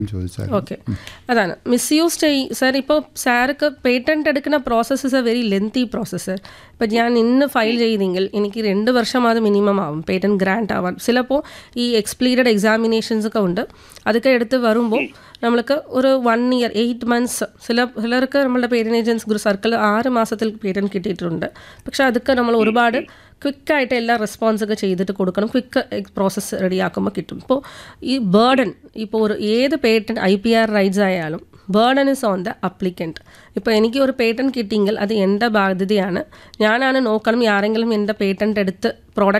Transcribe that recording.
ചോദിച്ചാൽ ഓക്കെ അതാണ് മിസ്യൂസ് ചെയ് സാർ ഇപ്പോൾ സാർക്ക് പേറ്റൻറ്റ് എടുക്കുന്ന process is a very lengthy process ഇപ്പം ഞാൻ ഇന്ന് ഫയൽ ചെയ്തെങ്കിൽ എനിക്ക് രണ്ട് വർഷം അത് മിനിമം ആവും പേറ്റൻറ്റ് ഗ്രാൻഡ് ആവാൻ ചിലപ്പോൾ ഈ എക്സ്പ്ലീറ്റഡ് എക്സാമിനേഷൻസ് ഒക്കെ ഉണ്ട് അതൊക്കെ എടുത്ത് വരുമ്പോൾ നമ്മൾക്ക് ഒരു വൺ ഇയർ എയ്റ്റ് മന്ത്സ് ചില ചിലർക്ക് നമ്മളുടെ പേറ്റൻ ഏജൻസ് ഗ്രൂ സർക്കിൾ ആറ് മാസത്തിൽ പേറ്റൻറ്റ് കിട്ടിയിട്ടുണ്ട് പക്ഷേ അതൊക്കെ നമ്മൾ ഒരുപാട് ക്വിക്കായിട്ട് എല്ലാ റെസ്പോൺസ് ഒക്കെ ചെയ്തിട്ട് കൊടുക്കണം ക്വിക്ക് പ്രോസസ്സ് റെഡിയാക്കുമ്പോൾ കിട്ടും ഇപ്പോൾ ഈ ബേർഡൻ ഇപ്പോൾ ഒരു ഏത് patent I P R rights ആയാലും burden is on the applicant ഇപ്പോൾ എനിക്ക് ഒരു പേറ്റൻറ്റ് കിട്ടിയെങ്കിൽ അത് എൻ്റെ ബാധ്യതയാണ് ഞാനാണ് നോക്കണം ഈ ആരെങ്കിലും എൻ്റെ പേറ്റൻറ്റ് എടുത്ത് പ്രോഡക്റ്റ്